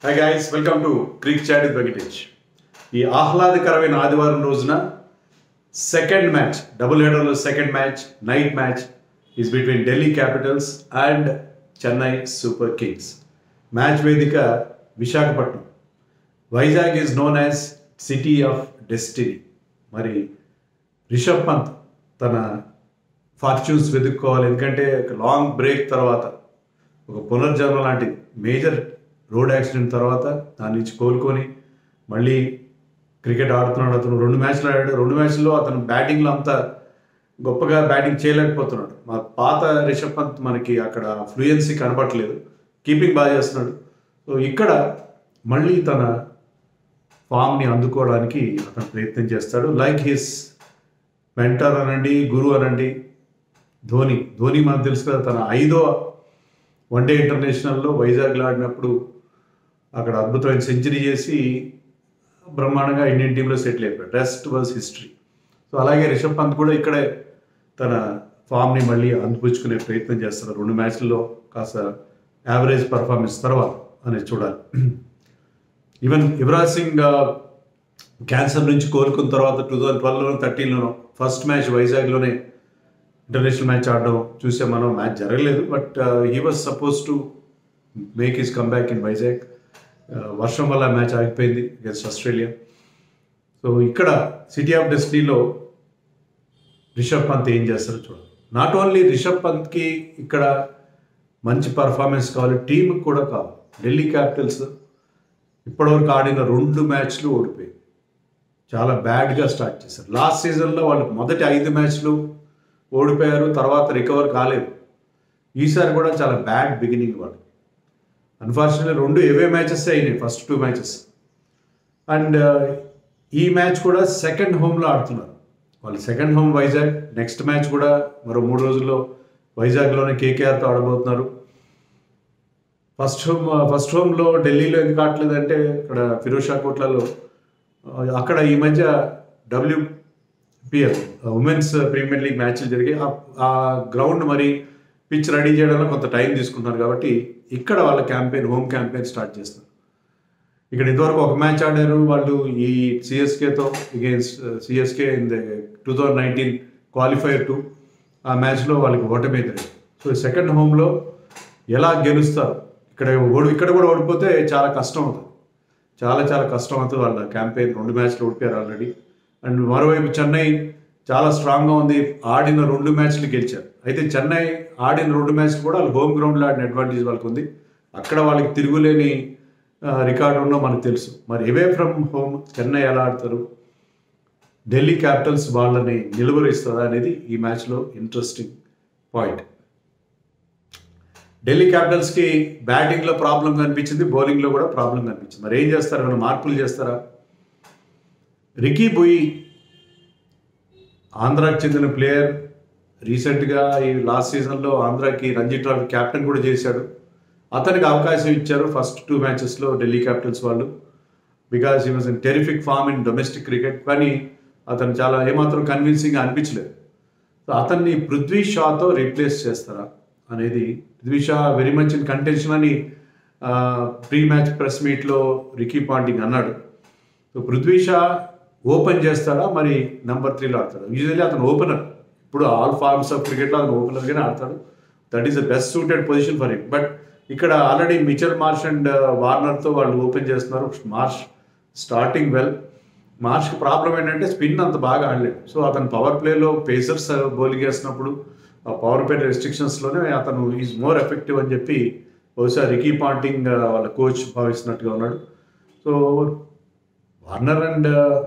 High guys welcome to cric chat with Venkatesh ఈ ఆహ్లాదకరమైన ఆదివారం రోజున సెకండ్ మ్యాచ్ డబుల్ హెడర్లో second match night match is between Delhi capitals and Chennai super kings match వేదిక Visakhapatnam Vizag is known as city of destiny మరి రిషబ్ పంత్ తన fortunes వెతుక్కోవాలి ఎందుకంటే ఒక లాంగ్ బ్రేక్ తర్వాత ఒక పునర్జన్మ లాంటిది మేజర్ రోడ్ యాక్సిడెంట్ తర్వాత దాని నుంచి కోలుకొని మళ్ళీ క్రికెట్ ఆడుతున్నాడు అతను రెండు మ్యాచ్లు ఆడాడు రెండు మ్యాచ్ల్లో అతను బ్యాటింగ్లో అంత గొప్పగా బ్యాటింగ్ చేయలేకపోతున్నాడు మా పాత రిషబ్ పంత్ మనకి అక్కడ ఫ్లూయెన్సీ కనపట్లేదు కీపింగ్ బాగా చేస్తున్నాడు సో ఇక్కడ మళ్ళీ తన ఫామ్ని అందుకోవడానికి అతను ప్రయత్నం చేస్తాడు లైక్ హిస్ మెంటర్ అనండి గురువు అనండి ధోని ధోని మనకు తెలుసు కదా తన ఐదో వన్డే ఇంటర్నేషనల్లో వైజాగ్లో ఆడినప్పుడు అక్కడ అద్భుతమైన సెంచరీ చేసి బ్రహ్మాండంగా ఇండియన్ టీంలో సెటిల్ అయిపోయాడు రెస్ట్ వాజ్ హిస్టరీ సో అలాగే రిషబ్ పంత్ కూడా ఇక్కడే తన ఫామ్ని మళ్ళీ అందిపుచ్చుకునే ప్రయత్నం చేస్తారు రెండు మ్యాచ్ల్లో కాస్త యావరేజ్ పర్ఫార్మెన్స్ తర్వాత అనేది చూడాలి ఈవెన్ యువరాజ్ సింగ్ క్యాన్సర్ నుంచి కోలుకున్న తర్వాత టూ థౌజండ్ ట్వెల్వ్లో థర్టీన్లోనో ఫస్ట్ మ్యాచ్ వైజాగ్లోనే ఇంటర్నేషనల్ మ్యాచ్ ఆడడం చూసే మనం మ్యాచ్ జరగలేదు but he was suppose to make his comeback in Vizag వర్షం వల్ల మ్యాచ్ ఆగిపోయింది అగేన్స్ట్ ఆస్ట్రేలియా సో ఇక్కడ సిటీ ఆఫ్ డెస్టినీలో రిషబ్ పంత్ ఏం చేస్తారో చూడాలి నాట్ ఓన్లీ రిషబ్ పంత్కి ఇక్కడ మంచి పర్ఫార్మెన్స్ కావాలి టీంకి కూడా కావాలి ఢిల్లీ క్యాపిటల్స్ ఇప్పటివరకు ఆడిన రెండు మ్యాచ్లు ఓడిపోయాయి చాలా బ్యాడ్గా స్టార్ట్ చేశారు లాస్ట్ సీజన్లో వాళ్ళు మొదటి ఐదు మ్యాచ్లు ఓడిపోయారు తర్వాత రికవర్ కాలేదు ఈసారి కూడా చాలా బ్యాడ్ బిగినింగ్ వాళ్ళు అన్ఫార్చునేట్లీ రెండు ఏవే మ్యాచెస్ అయినాయి ఫస్ట్ టూ మ్యాచెస్ అండ్ ఈ మ్యాచ్ కూడా సెకండ్ హోమ్లో ఆడుతున్నారు వాళ్ళు second home Vizag next match కూడా మరో మూడు రోజుల్లో వైజాగ్లోనే కేకేఆర్తో ఆడబోతున్నారు ఫస్ట్ హోమ్ ఫస్ట్ హోమ్లో ఢిల్లీలో ఎందుకు ఆడలేదంటే ఇక్కడ ఫిరోజ్ షా కోట్లలో అక్కడ ఈ మధ్య డబ్ల్యూపిఎల్ ఉమెన్స్ ప్రీమియర్ లీగ్ మ్యాచ్లు జరిగి ఆ గ్రౌండ్ మరి పిచ్ రెడీ చేయడంలో కొంత టైం తీసుకున్నారు కాబట్టి ఇక్కడ వాళ్ళ క్యాంపెయిన్ హోమ్ క్యాంపెయిన్ స్టార్ట్ చేస్తారు ఇక్కడ ఇంతవరకు ఒక మ్యాచ్ ఆడారు వాళ్ళు ఈ సిఎస్కేతో against CSK in the two thousand nineteen qualifier two ఆ మ్యాచ్లో వాళ్ళకి ఓటమి ఎదురు సో సెకండ్ హోమ్లో ఎలా గెలుస్తారు ఇక్కడ ఓడి ఇక్కడ కూడా ఓడిపోతే చాలా కష్టం అవుతుంది చాలా చాలా కష్టం అవుతుంది వాళ్ళ క్యాంపెయిన్ రెండు మ్యాచ్లు ఓడిపోయారు ఆల్రెడీ అండ్ మరోవైపు చెన్నై చాలా స్ట్రాంగ్గా ఉంది ఆడిన రెండు మ్యాచ్లు గెలిచారు అయితే చెన్నై ఆడిన రెండు మ్యాచ్లు కూడా వాళ్ళు హోమ్ గ్రౌండ్లో ఆడిన అడ్వాంటేజ్ వాళ్ళకి ఉంది అక్కడ వాళ్ళకి తిరుగులేని రికార్డు ఉన్నో మనకు తెలుసు మరి అవే ఫ్రమ్ హోమ్ చెన్నై ఎలా ఆడతారు ఢిల్లీ క్యాపిటల్స్ వాళ్ళని నిలువరిస్తుందా అనేది ఈ మ్యాచ్లో ఇంట్రెస్టింగ్ పాయింట్ ఢిల్లీ క్యాపిటల్స్కి బ్యాటింగ్లో ప్రాబ్లం కనిపించింది బౌలింగ్లో కూడా ప్రాబ్లం కనిపించింది మరి ఏం చేస్తారు ఏమైనా మార్పులు చేస్తారా రికీ బుయి ఆంధ్రాకి చెందిన ప్లేయర్ రీసెంట్గా ఈ లాస్ట్ సీజన్లో ఆంధ్రాకి రంజీ ట్రాఫీ క్యాప్టెన్ కూడా చేశాడు అతనికి అవకాశం ఇచ్చారు ఫస్ట్ టూ మ్యాచెస్లో ఢిల్లీ క్యాపిటల్స్ వాళ్ళు because he was in terrific form in domestic cricket కానీ అతను చాలా ఏమాత్రం కన్విన్సింగ్ అనిపించలేదు సో అతన్ని పృథ్వీ షాతో రీప్లేస్ చేస్తారా అనేది Prithvi Shaw very much in contention అని ప్రీ మ్యాచ్ ప్రెస్ మీట్లో రికీ పాంటింగ్ అన్నాడు సో పృథ్వీ షా ఓపెన్ చేస్తాడా మరి నెంబర్ త్రీలో ఆడతాడు యూజువల్లీ అతను ఓపెనర్ ఇప్పుడు ఆల్ ఫార్మ్స్ ఆఫ్ క్రికెట్లో అతను ఓపెనర్గానే ఆడతాడు that is the best suited position for him but ఇక్కడ ఆల్రెడీ మిచల్ మార్ష్ అండ్ వార్నర్తో వాళ్ళు ఓపెన్ చేస్తున్నారు మార్ష్ స్టార్టింగ్ వెల్ మార్ష్కి ప్రాబ్లం ఏంటంటే స్పిన్ అంత బాగా ఆడలేదు సో అతను పవర్ ప్లేలో పేసర్స్ బౌలింగ్ వేసినప్పుడు ఆ పవర్ ప్లే రెస్ట్రిక్షన్స్లోనే అతను ఈజ్ మోర్ ఎఫెక్టివ్ అని చెప్పి బహుశా రికీ పాంటింగ్ వాళ్ళ కోచ్ భావిస్తున్నట్టుగా ఉన్నాడు so Warner and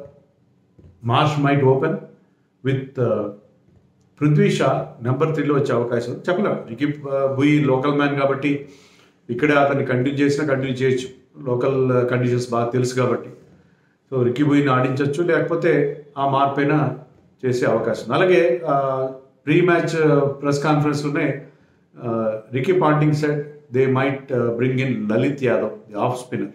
Marsh might open with Prithvi Shaw number త్రీలో వచ్చే అవకాశం చెప్పలేం రికీ బుయి లోకల్ మ్యాన్ కాబట్టి ఇక్కడే అతన్ని కంటిన్యూ చేసినా కంటిన్యూ చేయొచ్చు లోకల్ కండిషన్స్ బాగా తెలుసు కాబట్టి సో రికీ బుయిని ఆడించవచ్చు లేకపోతే ఆ మార్పైనా చేసే అవకాశం అలాగే ప్రీ మ్యాచ్ ప్రెస్ కాన్ఫరెన్స్లోనే Ricky Ponting set they might bring in Lalit Yadav the off spinner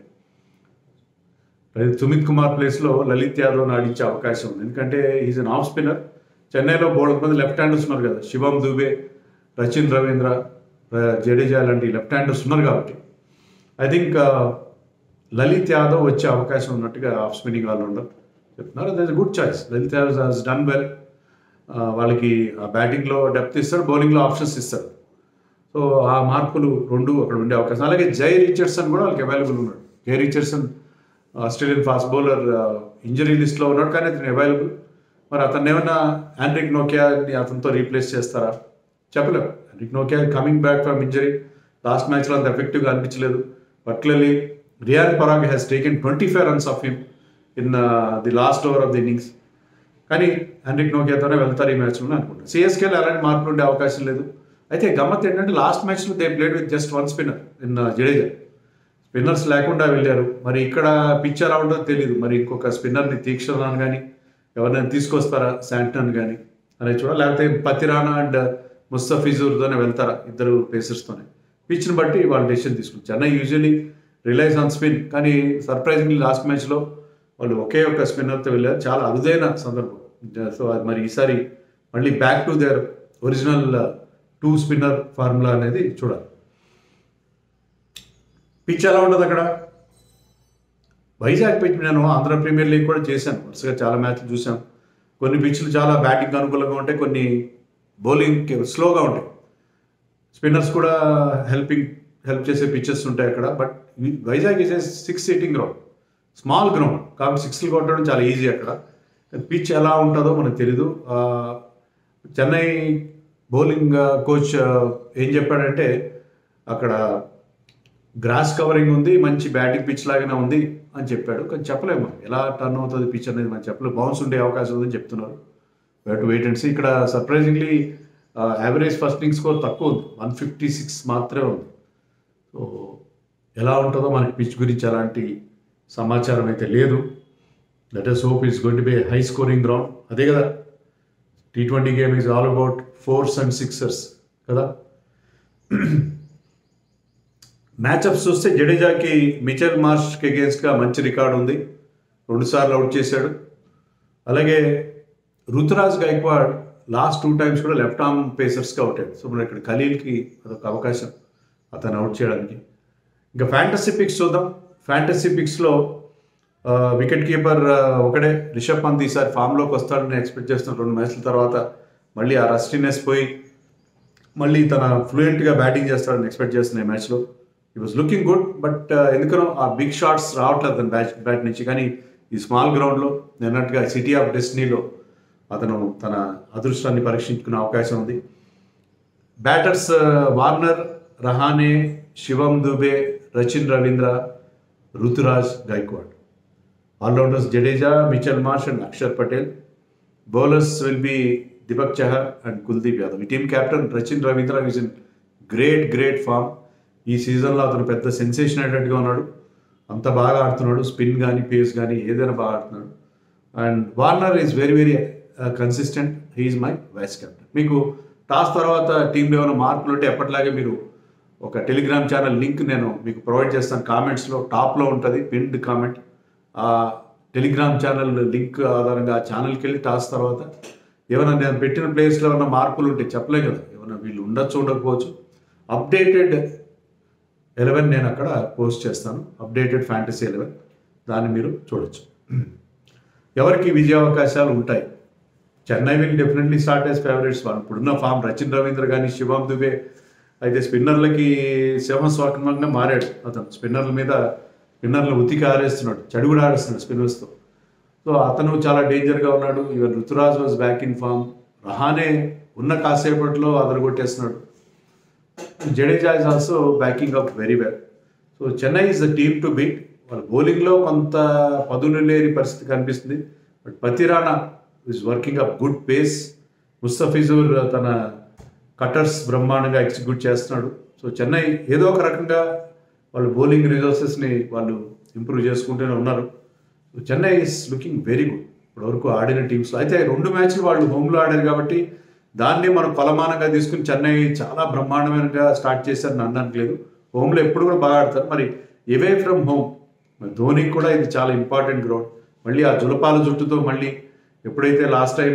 Sumit Kumar ప్లేస్లో లలిత్ యాదవ్ని ఆడించే అవకాశం ఉంది ఎందుకంటే ఈజ్ అన్ ఆఫ్ స్పిన్నర్ చెన్నైలో బోర్డు మంది లెఫ్ట్ హ్యాండర్స్ ఉన్నారు కదా శివం దుబే రచిన్ రవీంద్ర జడేజా లాంటి లెఫ్ట్ హ్యాండర్స్ ఉన్నారు కాబట్టి ఐ థింక్ లలిత్ యాదవ్ వచ్చే అవకాశం ఉన్నట్టుగా ఆఫ్ స్పిన్నింగ్ వాళ్ళు ఉండరు చెప్తున్నారు that good choice Lalit Yadav has done well వాళ్ళకి బ్యాటింగ్లో డెప్త్ ఇస్తాడు బౌలింగ్లో ఆప్షన్స్ ఇస్తాడు సో ఆ మార్పులు రెండు అక్కడ ఉండే అవకాశం అలాగే జై రిచర్డ్సన్ కూడా వాళ్ళకి అవైలబుల్ ఉన్నాడు Jhye Richardson Australian fast bowler injury లిస్ట్లో ఉన్నాడు కానీ అతను అవైలబుల్ మరి అతను ఏమన్నా ఆండ్రిక్ నోకియాని అతనితో రీప్లేస్ చేస్తారా చెప్పలేము ఆండ్రిక్ నోకియా coming back from injury last మ్యాచ్లో అంత ఎఫెక్టివ్గా అనిపించలేదు particularly Riyan Parag has taken twenty five runs off him in the last over of the innings కానీ హెన్రిక్ నోకియాతోనే వెళ్తారు ఈ మ్యాచ్లో అనుకుంటాను సిఎస్కేలో అలాంటి మార్పులు ఉండే అవకాశం లేదు అయితే గమ్మత్ ఏంటంటే లాస్ట్ మ్యాచ్లో they played with just one spinner in Jadeja spinners లేకుండా వెళ్ళారు మరి ఇక్కడ పిచ్ ఎలా ఉంటుందో తెలియదు మరి ఇంకొక స్పిన్నర్ని తీక్షణాన్ని కానీ ఎవరినైనా తీసుకొస్తారా శాంటన్ కానీ అనేది చూడాలి లేకపోతే పతిరానా అండ్ ముస్తఫిజూర్తోనే వెళ్తారా ఇద్దరు పేసర్స్తోనే పిచ్ని బట్టి వాళ్ళు డెసిషన్ తీసుకుంటారు Chennai usually relies on spin కానీ సర్ప్రైజింగ్లీ లాస్ట్ మ్యాచ్లో వాళ్ళు ఒకే ఒక్క స్పిన్నర్తో వెళ్ళారు చాలా అరుదైన సందర్భం సో అది మరి ఈసారి మళ్ళీ back to their original two spinner formula అనేది చూడాలి పిచ్ ఎలా ఉండదు అక్కడ వైజాగ్ పిచ్ నేను ఆంధ్ర ప్రీమియర్ లీగ్ కూడా చేశాను వరుసగా చాలా మ్యాచ్లు చూసాం కొన్ని పిచ్లు చాలా బ్యాటింగ్ అనుకూలంగా ఉంటాయి కొన్ని బౌలింగ్ స్లోగా ఉంటాయి స్పిన్నర్స్ కూడా హెల్పింగ్ హెల్ప్ చేసే పిచ్చెస్ ఉంటాయి అక్కడ but Vizag is a six seating ground small ground కాబట్టి సిక్స్లు కొట్టడం చాలా ఈజీ అక్కడ పిచ్ ఎలా ఉంటుందో మనకు తెలీదు ఆ, చెన్నై బౌలింగ్ కోచ్ ఏం చెప్పాడంటే అక్కడ గ్రాస్ కవరింగ్ ఉంది మంచి బ్యాటింగ్ పిచ్ లాగానే ఉంది అని చెప్పాడు కానీ చెప్పలేము మనం. ఎలా టర్న్ అవుతుంది పిచ్ అనేది మనం చెప్పలేము బౌన్స్ ఉండే అవకాశం ఉందని చెప్తున్నారు టు వెయిట్ అండ్ సీ ఇక్కడ surprisingly average first inning score తక్కువ ఉంది వన్ ఫిఫ్టీ సిక్స్ మాత్రమే ఉంది సో ఎలా ఉంటుందో మనకి పిచ్ గురించి అలాంటి సమాచారం అయితే లేదు that is hope is going to be high scoring ground అదే కదా T twenty game is all about fours and sixers కదా మ్యాచ్అప్స్ చూస్తే జడేజాకి మిచెల్ మార్ష్కి అగేన్స్ట్గా మంచి రికార్డు ఉంది రెండుసార్లు అవుట్ చేశాడు అలాగే Ruturaj Gaikwad last two times కూడా లెఫ్ట్ ఆర్మ్ పేసర్స్గా అవుట్ అయ్యాడు సో మన ఇక్కడ ఖలీల్కి అదొక అవకాశం అతను అవుట్ చేయడానికి ఇంకా ఫ్యాంటసీ పిక్స్ చూద్దాం ఫ్యాంటసీ పిక్స్లో వికెట్ కీపర్ ఒకడే రిషబ్ పంత్ ఈసారి ఫామ్లోకి వస్తాడని ఎక్స్పెక్ట్ చేస్తున్నాను రెండు మ్యాచ్ల తర్వాత మళ్ళీ ఆ రస్టీనెస్ పోయి మళ్ళీ తన ఫ్లూయెంట్గా బ్యాటింగ్ చేస్తాడని ఎక్స్పెక్ట్ చేస్తున్న ఈ మ్యాచ్లో ఈ వాజ్ లుకింగ్ గుడ్ బట్ ఎందుకనో ఆ బిగ్ షాట్స్ రావట్లేదు అతను బ్యాట్ బ్యాట్ నుంచి కానీ ఈ స్మాల్ గ్రౌండ్లో నిన్నట్టుగా సిటీ ఆఫ్ డెస్టినీలో అతను తన అదృష్టాన్ని పరీక్షించుకునే అవకాశం ఉంది batters Warner Rahane Shivam Dube Rachin Ravindra Ruturaj Gaikwad allrounders Jadeja Mitchell Marsh and Axar Patel bowlers will be Deepak Chahar and Kuldeep Yadav ఈ team captain Rachin Ravindra is in great great form ఈ సీజన్లో అతను పెద్ద సెన్సేషన్ అయ్యేటట్టుగా ఉన్నాడు అంత బాగా ఆడుతున్నాడు స్పిన్ కానీ పేస్ కానీ ఏదైనా బాగా ఆడుతున్నాడు and Warner is very very consistent he's my vice captain మీకు టాస్ తర్వాత టీంలో ఏమైనా మార్పులు ఉంటే ఎప్పటిలాగే మీరు ఒక టెలిగ్రామ్ ఛానల్ లింక్ నేను మీకు ప్రొవైడ్ చేస్తాను కామెంట్స్లో టాప్లో ఉంటుంది పిన్డ్ కామెంట్ ఆ టెలిగ్రామ్ ఛానల్ లింక్ ఆధారంగా ఆ ఛానల్కి వెళ్ళి టాస్ తర్వాత ఏమైనా నేను పెట్టిన ప్లేస్లో ఏమైనా మార్పులు ఉంటే చెప్పలే కదా ఏమైనా వీళ్ళు ఉండొచ్చు ఉండకపోవచ్చు అప్డేటెడ్ ఎలెవెన్ నేను అక్కడ పోస్ట్ చేస్తాను అప్డేటెడ్ ఫ్యాంటసీ ఎలెవెన్ దాన్ని మీరు చూడొచ్చు ఎవరికి విజయావకాశాలు ఉంటాయి Chennai will definitely start as favourites వాళ్ళు ఇప్పుడున్న ఫామ్ రచిన్ రవీంద్ర కానీ శివం దుబే అయితే స్పిన్నర్లకి సింహ స్వాకంగా మారాడు అతను స్పిన్నర్ల మీద స్పిన్నర్లు ఉతికి ఆరేస్తున్నాడు చెడు కూడా ఆడేస్తున్నాడు స్పిన్నర్స్తో సో అతను చాలా డేంజర్గా ఉన్నాడు even Ruturaj was back in form Rahane ఉన్న కాసేపట్లో అతను కొట్టేస్తున్నాడు Jadeja is also backing up very well so Chennai is the team to beat వాళ్ళ బౌలింగ్లో కొంత పదును లేని పరిస్థితి కనిపిస్తుంది but Pathirana is working up good pace Mustafizur తన కటర్స్ బ్రహ్మాండంగా ఎగ్జిక్యూట్ చేస్తున్నాడు సో చెన్నై ఏదో ఒక రకంగా వాళ్ళు బౌలింగ్ రిసోర్సెస్ని వాళ్ళు ఇంప్రూవ్ చేసుకుంటూనే ఉన్నారు so Chennai is looking very good ఇప్పటివరకు ఆడిన టీమ్స్లో అయితే రెండు మ్యాచ్లు వాళ్ళు హోమ్లో ఆడారు కాబట్టి దాన్ని మనం కొలమానంగా తీసుకుని చెన్నై చాలా బ్రహ్మాండమైనగా స్టార్ట్ చేశారని అనడానికి లేదు హోమ్లో ఎప్పుడు కూడా బాగా ఆడతారు మరి ఎవే ఫ్రమ్ హోమ్ మరి ధోనికి కూడా ఇది చాలా ఇంపార్టెంట్ గ్రౌండ్ మళ్ళీ ఆ జులపాల జుట్టుతో మళ్ళీ ఎప్పుడైతే లాస్ట్ టైం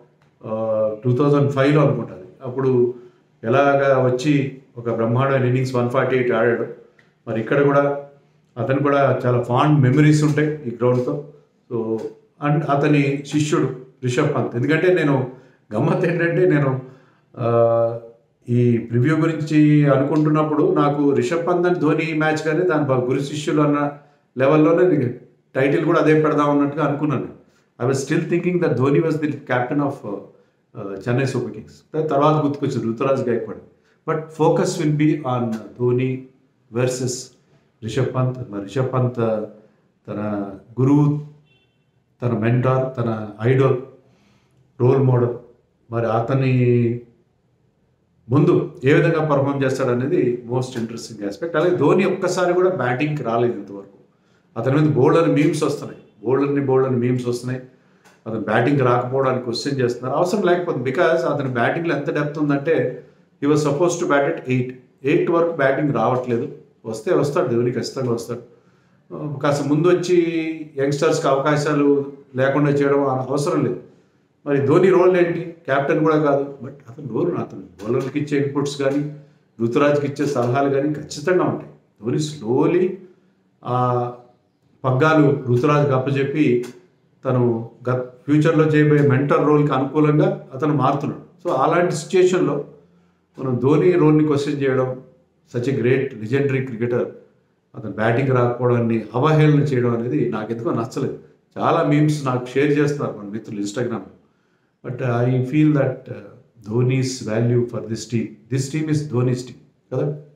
టూ థౌజండ్ ఫైవ్లో అనుకుంటుంది అప్పుడు ఎలాగా వచ్చి ఒక బ్రహ్మాండమైన ఇన్నింగ్స్ వన్ ఫార్టీ ఎయిట్ ఆడాడు మరి ఇక్కడ కూడా అతను కూడా చాలా ఫాండ్ మెమరీస్ ఉంటాయి ఈ గ్రౌండ్తో సో అండ్ అతని శిష్యుడు రిషబ్ పంత్ ఎందుకంటే నేను గమ్మత్ ఏంటంటే నేను ఆ, ఈ ప్రివ్యూ గురించి అనుకుంటున్నప్పుడు నాకు రిషబ్ పంత్ అండ్ ధోని మ్యాచ్ కానీ దాని బా- గురు శిష్యులు అన్న లెవెల్లోనే టైటిల్ కూడా అదే పెడదాం అన్నట్టుగా అనుకున్నాను I was still thinking that Dhoni was the captain of Chennai super Kings తర్వాత గుర్తుకొచ్చింది Ruturaj Gaikwad but focus will be on Dhoni versus Rishabh Pant మరి రిషబ్ పంత్ తన గురువు తన మెంటార్ తన ఐడల్ రోల్ మోడల్ మరి అతని ముందు ఏ విధంగా పర్ఫామ్ చేస్తాడనేది మోస్ట్ ఇంట్రెస్టింగ్ ఆస్పెక్ట్ అలాగే ధోని ఒక్కసారి కూడా బ్యాటింగ్కి రాలేదు ఇంతవరకు అతని మీద బోల్డ్ అని మీమ్స్ వస్తున్నాయి బోల్డ్ అని బోల్డ్ అని మీమ్స్ వస్తున్నాయి అతను బ్యాటింగ్ రాకపోవడానికి క్వశ్చన్ చేస్తున్నారు అవసరం లేకపోతే బికాస్ అతని బ్యాటింగ్లో ఎంత డెప్త్ ఉందంటే ఈ was suppose to bat at eight eight వరకు బ్యాటింగ్ రావట్లేదు వస్తే వస్తాడు ధోని ఖచ్చితంగా వస్తాడు ఆ, కాస్త ముందు వచ్చి యంగ్స్టర్స్కి అవకాశాలు లేకుండా చేయడం అవసరం లేదు మరి ధోని రోల్ ఏంటి కెప్టెన్ కూడా కాదు బట్ అతను రోల్ అతను బౌలర్కి ఇచ్చే ఇన్పుట్స్ కానీ ఋతురాజ్కి ఇచ్చే సలహాలు కానీ ఖచ్చితంగా ఉంటాయి ధోని స్లోలీ ఆ పగ్గాలు ఋతురాజ్కి అప్పచెప్పి తను గత ఫ్యూచర్లో చేయబోయే మెంటర్ రోల్కి అనుకూలంగా అతను మారుతున్నాడు సో అలాంటి సిచ్యుయేషన్లో మనం ధోని రోల్ని క్వశ్చన్ చేయడం such a great legendary cricketer అతను బ్యాటింగ్ రాకపోవడాన్ని అవహేళన చేయడం అనేది నాకు ఎందుకో నచ్చలేదు చాలా మీమ్స్ నాకు షేర్ చేస్తున్నారు మన మిత్రులు Instagram but I feel that Dhoni's value for this team this team is Dhoni's team కదా